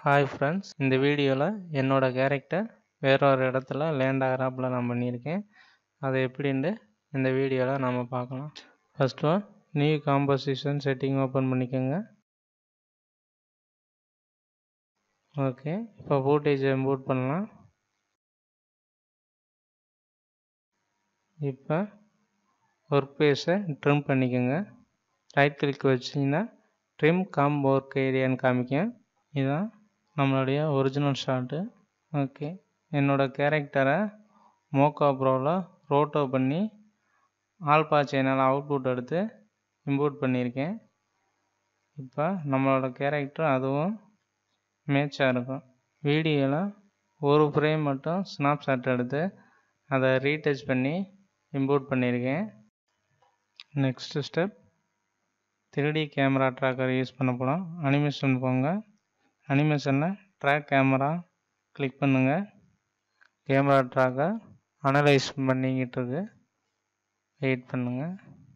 hi friends இந்த வீடியோவில் என்னோட கேரக்டர் வேற ஒரு இடத்துல லேண்ட் ஆகிறாப்புல நான் பண்ணியிருக்கேன் அது எப்படின்ட்டு இந்த வீடியோவில் நம்ம பார்க்கலாம் first one new composition setting open பண்ணிக்கோங்க ஓகே இப்போ ஃபூட்டேஜை இம்போர்ட் பண்ணலாம் இப்போ ஒர்க் பேஸை ட்ரிம் பண்ணிக்கோங்க ரைட் கிளிக் வச்சிங்கன்னா ட்ரிம் கம் ஒர்க் ஏரியான்னு காமிக்கும் இதுதான் நம்மளுடைய ஒரிஜினல் ஷாட்டு ஓகே என்னோடய கேரக்டரை மோக்கா ப்ரோவில் ரோட்டோ பண்ணி ஆல்பா சேனல் அவுட்புட் எடுத்து இம்போர்ட் பண்ணியிருக்கேன் இப்போ நம்மளோட கேரக்டர் அதுவும் மேட்சாக இருக்கும் வீடியோவில் ஒரு ஃப்ரேம் மட்டும் ஸ்னாப்ஷாட் எடுத்து அதை ரீடச் பண்ணி இம்போர்ட் பண்ணியிருக்கேன் next step three D camera tracker use பண்ண போகிறோம் அனிமேஷன் போங்க அனிமேஷனில் ட்ராக் கேமரா கிளிக் பண்ணுங்கள் கேமரா ட்ராக்கர் அனலைஸ் பண்ணிக்கிட்டு இருக்கு வெயிட் பண்ணுங்கள்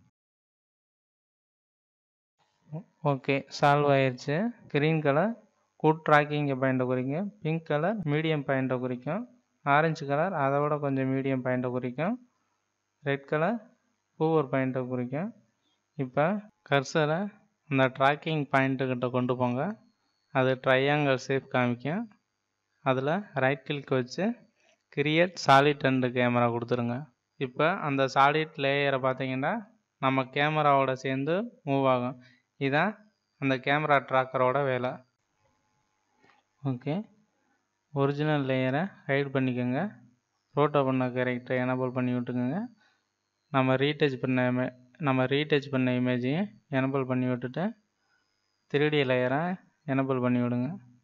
ஓகே சால்வ் ஆயிடுச்சு க்ரீன் கலர் குட் ட்ராக்கிங்கை பாயிண்ட்டை குறிக்கும் பிங்க் கலர் மீடியம் பாயிண்ட்டை குறிக்கும் ஆரஞ்சு கலர் அதை விட கொஞ்சம் மீடியம் பாயிண்ட்டை குறிக்கும் ரெட் கலர் பூவர் பாயிண்ட்டை குறிக்கும் இப்போ கர்சரை அந்த ட்ராக்கிங் பாயிண்ட்டுக்கிட்ட கொண்டு போங்க அது ட்ரையாங்கல் ஷேப் காமிக்கும் அதில் ரைட் கிளிக் வச்சு கிரியேட் சாலிட் அண்டு கேமரா கொடுத்துருங்க இப்போ அந்த சாலிட் லேயரை பார்த்தீங்கன்னா நம்ம கேமராவோட சேர்ந்து மூவ் ஆகும் இதுதான் அந்த கேமரா ட்ராக்கரோட வேலை ஓகே ஒரிஜினல் லேயரை ஹைட் பண்ணிக்கோங்க ஃபோட்டோ பண்ண கேரக்டரை எனபிள் பண்ணி விட்டுக்கோங்க நம்ம ரீடச் பண்ண இமே நம்ம ரீடச் பண்ண இமேஜையும் எனபிள் பண்ணி விட்டுட்டு த்ரீடி லேயரை எனபிள் பண்ணி விடுங்க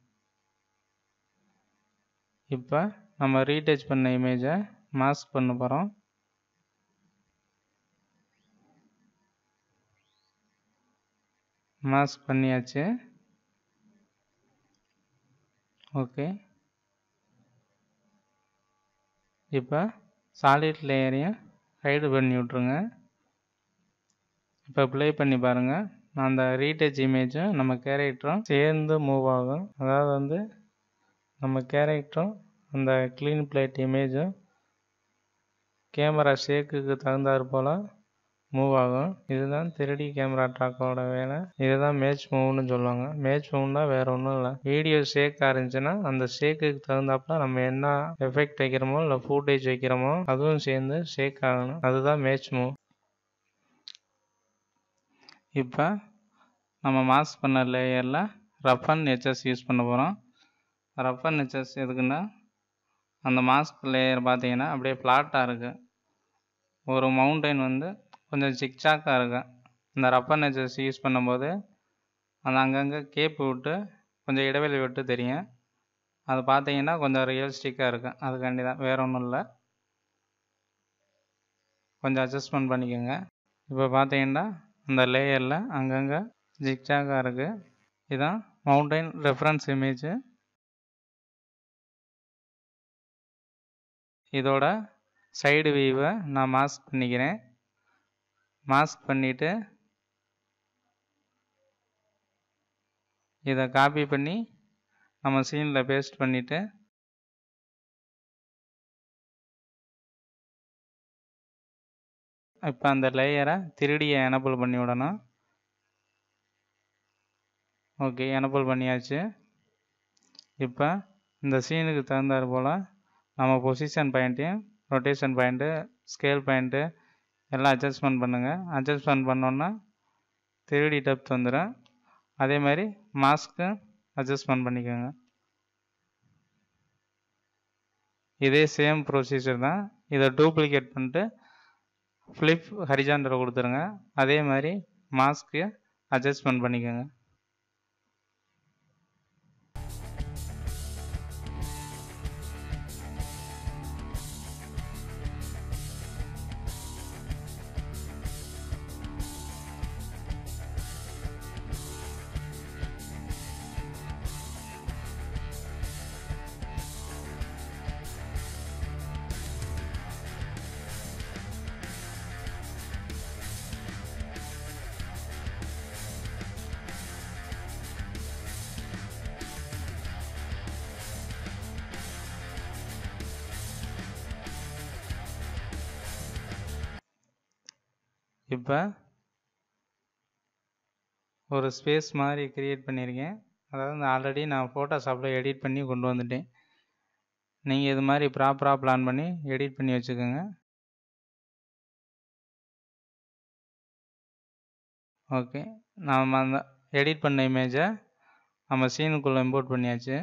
இப்போ நம்ம ரீடச் பண்ண இமேஜை மாஸ்க் பண்ண போகிறோம் மாஸ்க் பண்ணியாச்சு ஓகே இப்போ சாலிட் லேயரையும் ஹைடு பண்ணி விட்ருங்க இப்போ ப்ளே பண்ணி பாருங்கள் நான் அந்த ரீடச் இமேஜும் நம்ம கேரக்டரும் சேர்ந்து மூவ் ஆகும் அதாவது வந்து நம்ம கேரக்டரும் அந்த க்ளீன் பிளேட் இமேஜும் கேமரா ஷேக்குக்கு தகுந்தாற் போல் மூவ் ஆகும் இதுதான் திருடி கேமரா ட்ராக்கோட வேலை இதுதான் மேட்ச் மூவ்னு சொல்லுவாங்க மேட்ச் மூவ்னா வேறு ஒன்றும் இல்லை வீடியோ ஷேக் ஆரம்பிச்சுன்னா அந்த ஷேக்குக்கு தகுந்தாப்புல நம்ம என்ன எஃபெக்ட் வைக்கிறோமோ இல்லை ஃபூட்டேஜ் வைக்கிறோமோ அதுவும் சேர்ந்து ஷேக் ஆகணும் அதுதான் மேட்ச் மூவ் இப்போ நம்ம மாஸ்க் பண்ண லேயரில் ரஃப் அண்ட் ஹெச்எஸ் யூஸ் பண்ண போகிறோம் ரஃப் அண்ட் ஹெச்எஸ் எதுக்குன்னா அந்த மாஸ்க் லேயர் பார்த்தீங்கன்னா அப்படியே ஃப்ளாட்டாக இருக்குது ஒரு மவுண்டைன் வந்து கொஞ்சம் சிக்சாக்காக இருக்கு இந்த ரஃப் அண்ட் ஹெச்எஸ் யூஸ் பண்ணும்போது அந்த அங்கங்கே கேப்பு விட்டு கொஞ்சம் இடைவெளி விட்டு தெரியும் அது பார்த்தீங்கன்னா கொஞ்சம் ரியல்ஸ்டிக்காக இருக்கும் அதுக்காண்டி தான் வேறு ஒன்றும் இல்லை கொஞ்சம் அட்ஜஸ்ட்மெண்ட் பண்ணிக்கோங்க இப்போ பார்த்தீங்கன்னா அந்த லேயரில் அங்கங்கே ஜிக்ஜாகாக இருக்குது இதுதான் மவுண்டைன் ரெஃபரன்ஸ் இமேஜு இதோட சைடு வியூவை நான் மாஸ்க் பண்ணிக்கிறேன் மாஸ்க் பண்ணிவிட்டு இதை காப்பி பண்ணி நம்ம சீனில் பேஸ்ட் பண்ணிவிட்டு இப்போ அந்த லேயரை திருடியை எனபிள் பண்ணி விடணும் ஓகே எனபிள் பண்ணியாச்சு இப்போ இந்த சீனுக்கு தகுந்தாற் போல் நம்ம பொசிஷன் பாயிண்ட்டையும் ரொட்டேஷன் பாயிண்ட்டு ஸ்கேல் பாயிண்ட்டு எல்லாம் அட்ஜஸ்ட்மெண்ட் பண்ணுங்கள் அட்ஜஸ்ட்மெண்ட் பண்ணோன்னா திருடி டெப்த் வந்துடும் அதே மாதிரி மாஸ்க்கு அட்ஜஸ்ட்மெண்ட் பண்ணிக்கோங்க இதே சேம் ப்ரொசீஜர் தான் இதை டூப்ளிகேட் பண்ணிட்டு ஃப்ளிப் ஹரிஜாண்டரை கொடுத்துருங்க அதே மாதிரி மாஸ்க்கு அட்ஜஸ்ட்மெண்ட் பண்ணிக்கோங்க இப்போ ஒரு ஸ்பேஸ் மாதிரி கிரியேட் பண்ணியிருக்கேன் அதாவது ஆல்ரெடி நான் ஃபோட்டோஷாப்பில் எடிட் பண்ணி கொண்டு வந்துட்டேன் நீங்கள் இது மாதிரி ப்ராப்பராக பிளான் பண்ணி எடிட் பண்ணி வச்சுக்கோங்க ஓகே நாம் அந்த எடிட் பண்ண இமேஜை நம்ம சீனுக்குள்ளே இம்போர்ட் பண்ணியாச்சு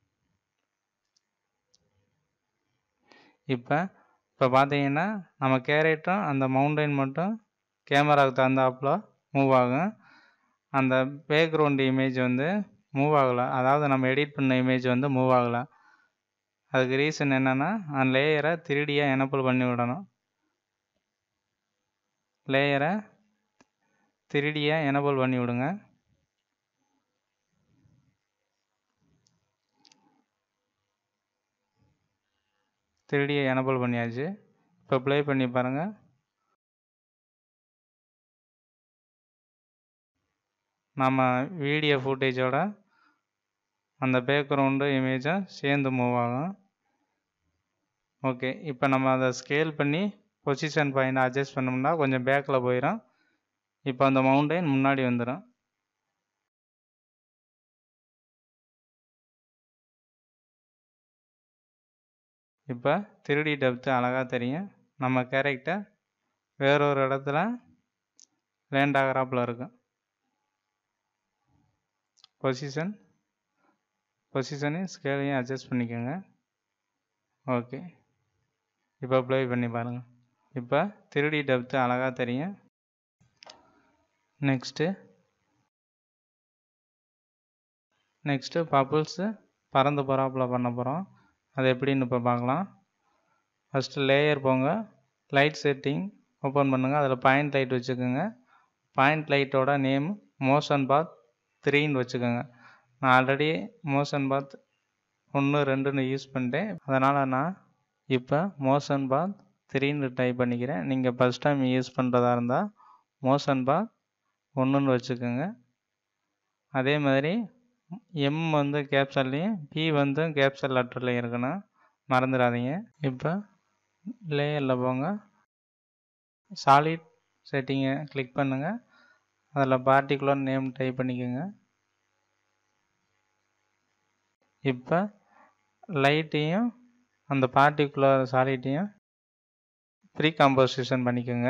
இப்போ இப்போ பார்த்தீங்கன்னா நம்ம கேரக்டரும் அந்த மவுண்டைன் மட்டும் கேமராவுக்கு தகுந்தாப்புல மூவ் ஆகும் அந்த பேக்ரவுண்ட் இமேஜ் வந்து மூவ் ஆகலை அதாவது நம்ம எடிட் பண்ண இமேஜ் வந்து மூவ் ஆகலை அதுக்கு ரீசன் என்னென்னா அந்த லேயரை திருடியாக எனப்பிள் பண்ணி விடணும் லேயரை திருடியாக எனபிள் பண்ணி விடுங்க திருடியை எனபிள் பண்ணியாச்சு இப்போ ப்ளே பண்ணி பாருங்கள் நம்ம வீடியோ ஃபுட்டேஜோட அந்த பேக்ரவுண்டு இமேஜும் சேர்ந்து மூவ் ஆகும் ஓகே இப்போ நம்ம அதை ஸ்கேல் பண்ணி பொசிஷன் பாயிண்ட் அட்ஜஸ்ட் பண்ணோம்னா கொஞ்சம் பேக்கில் போயிடும் இப்போ அந்த மவுண்டைன் முன்னாடி வந்துடும் இப்போ திருடி டெப்த்து அழகாக தெரியும் நம்ம கேரக்டர் வேறொரு இடத்துல லேண்ட் ஆகிறாப்புல இருக்கும் பொசிஷன் பொசிஷனையும் ஸ்கேலையும் அட்ஜஸ்ட் பண்ணிக்கோங்க ஓகே இப்போ ப்ளே பண்ணி பாருங்கள் இப்போ திருடி டெப்த்து அழகாக தெரியும் நெக்ஸ்ட்டு நெக்ஸ்ட்டு பப்புள்ஸு பறந்து போகிறாப்புல பண்ண போகிறோம் அது எப்படின்னு இப்போ பார்க்கலாம் ஃபஸ்ட்டு லேயர் போங்க லைட் செட்டிங் ஓப்பன் பண்ணுங்கள் அதில் பாயிண்ட் லைட் வச்சுக்கோங்க பாயிண்ட் லைட்டோட நேம் மோஷன் பாத் த்ரீன்னு வச்சுக்கோங்க நான் ஆல்ரெடி மோஷன் பாத் ஒன்று ரெண்டுன்னு யூஸ் பண்ணிட்டேன் அதனால் நான் இப்போ மோஷன் பாத் த்ரீன்னு டைப் பண்ணிக்கிறேன் நீங்கள் ஃபஸ்ட் டைம் யூஸ் பண்ணுறதா இருந்தால் மோஷன் பாத் ஒன்றுன்னு வச்சுக்கோங்க அதே மாதிரி எம் வந்து கேப்சல்லையும் பி வந்து கேப்சல் லெட்டர்லையும் இருக்கணும் மறந்துடாதீங்க இப்போ லேயரில் போங்க சாலிட் செட்டிங்கை கிளிக் பண்ணுங்கள் அதில் பார்ட்டிகுலர் நேம் டைப் பண்ணிக்கோங்க இப்போ லைட்டையும் அந்த பார்ட்டிகுலர் சாலிட்டையும் ப்ரீ காம்போசிஷன் பண்ணிக்கோங்க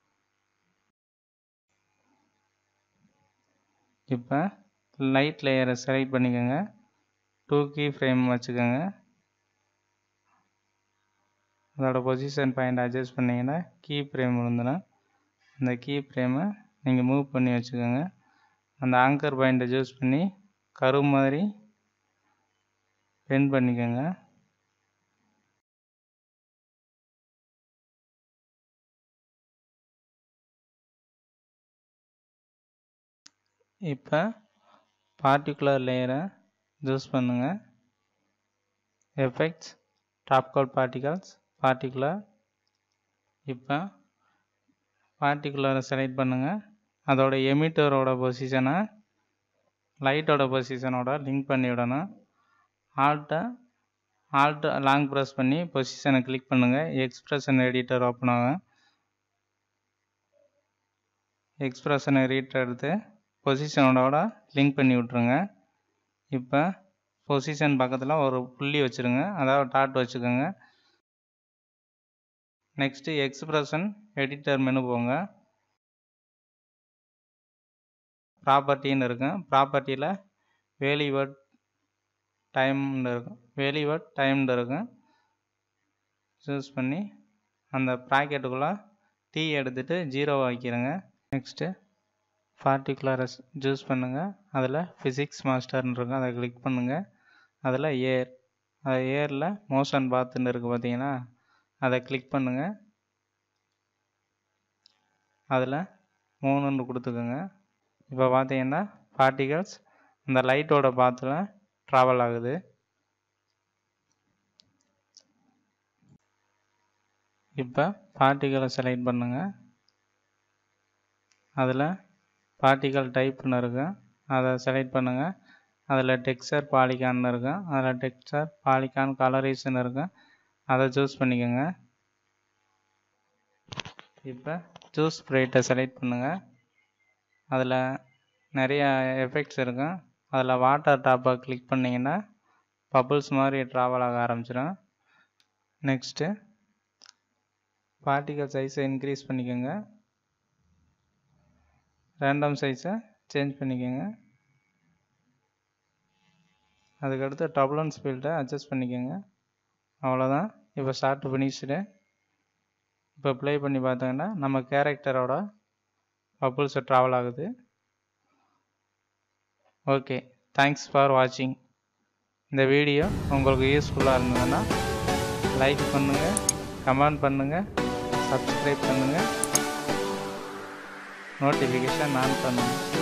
இப்போ லைட் லேயரை செலக்ட் பண்ணிக்கோங்க டூ கீ ஃப்ரேம் வச்சுக்கோங்க அதோட பொசிஷன் பாயிண்ட் அட்ஜஸ்ட் பண்ணிங்கன்னா கீ ஃப்ரேம் இருந்துன்னா அந்த கீ ஃப்ரேமை நீங்கள் மூவ் பண்ணி வச்சுக்கோங்க அந்த ஆங்கர் பாயிண்ட்டை சூஸ் பண்ணி கரு மாதிரி பென் பண்ணிக்கோங்க இப்போ பார்ட்டிகுலர் லேயரை சூஸ் பண்ணுங்கள் effects Trapcode particles particular இப்போ பார்ட்டிகுலரை செலக்ட் பண்ணுங்கள் அதோட எமிட்டரோட பொசிஷனை லைட்டோட பொசிஷனோட லிங்க் பண்ணி விடணும் ஆல்ட்டை ஆல்ட் லாங் ப்ரெஸ் பண்ணி பொசிஷனை கிளிக் பண்ணுங்கள் எக்ஸ்பிரஷன் எடிட்டர் ஓப்பன் ஆகும் எக்ஸ்பிரஷன் எடிட்டர் எடுத்து பொசிஷனோட லிங்க் பண்ணி விட்ருங்க இப்போ பொசிஷன் பக்கத்தில் ஒரு புள்ளி வச்சுருங்க அதாவது டாட் வச்சுக்கோங்க நெக்ஸ்ட்டு எக்ஸ்பிரஷன் எடிட்டர் மெனு போங்க ப்ராப்பர்ட்டின்னு இருக்கும் ப்ராப்பர்ட்டியில் வேலிவர்ட் டைம்னு இருக்கும் வேலிவர்ட் டைம்னு இருக்கும் சூஸ் பண்ணி அந்த ப்ராக்கெட்டுக்குள்ளே டீ எடுத்துகிட்டு ஜீரோ வைக்கிறேங்க நெக்ஸ்ட்டு பார்ட்டிகுலரை சூஸ் பண்ணுங்கள் அதில் ஃபிசிக்ஸ் மாஸ்டர்னு இருக்கும் அதை கிளிக் பண்ணுங்கள் அதில் ஏர் அது ஏரில் மோஷன் பாத்துன்னு இருக்குது பார்த்தீங்கன்னா அதை கிளிக் பண்ணுங்கள் அதில் மூணுன்னு கொடுத்துக்கோங்க இப்போ பார்த்தீங்கன்னா பார்ட்டிகல்ஸ் அந்த லைட்டோட பாத்தில் ட்ராவல் ஆகுது இப்போ பார்ட்டிகளை செலக்ட் பண்ணுங்கள் அதில் பார்ட்டிகல் டைப்னு இருக்கும் அதை செலக்ட் பண்ணுங்கள் அதில் டெக்ஸ்சர் பாலிகான்னு இருக்கும் அதில் டெக்ஸ்சர் பாலிகான் கலரேஷன் இருக்கும் அதை சூஸ் பண்ணிக்கோங்க இப்போ சூஸ் ஸ்ப்ரைட்டை செலக்ட் பண்ணுங்கள் அதில் நிறையா எஃபெக்ட்ஸ் இருக்கும் அதில் வாட்டர் டாப்பை கிளிக் பண்ணிங்கன்னா பபுள்ஸ் மாதிரி ட்ராவல் ஆக ஆரம்பிச்சிடும் நெக்ஸ்ட்டு பார்ட்டிகல் சைஸை இன்க்ரீஸ் பண்ணிக்கோங்க ரேண்டம் சைஸை சேஞ்ச் பண்ணிக்கோங்க அதுக்கடுத்து டபுளன்ஸ் ஃபீல்டை அட்ஜஸ்ட் பண்ணிக்கோங்க அவ்வளோதான் இப்போ ஸ்டார்ட் ஃபினிஷ்டு இப்போ ப்ளே பண்ணி பார்த்தோங்கன்னா நம்ம கேரக்டரோட பப்புள்ஸ் ட்ராவல் ஆகுது ஓகே தேங்க்ஸ் ஃபார் வாட்சிங் இந்த வீடியோ உங்களுக்கு யூஸ்ஃபுல்லாக இருந்ததுன்னா லைக் பண்ணுங்கள் கமெண்ட் பண்ணுங்கள் சப்ஸ்கிரைப் பண்ணுங்கள் நோட்டிஃபிகேஷன் ஆன் பண்ணுங்கள்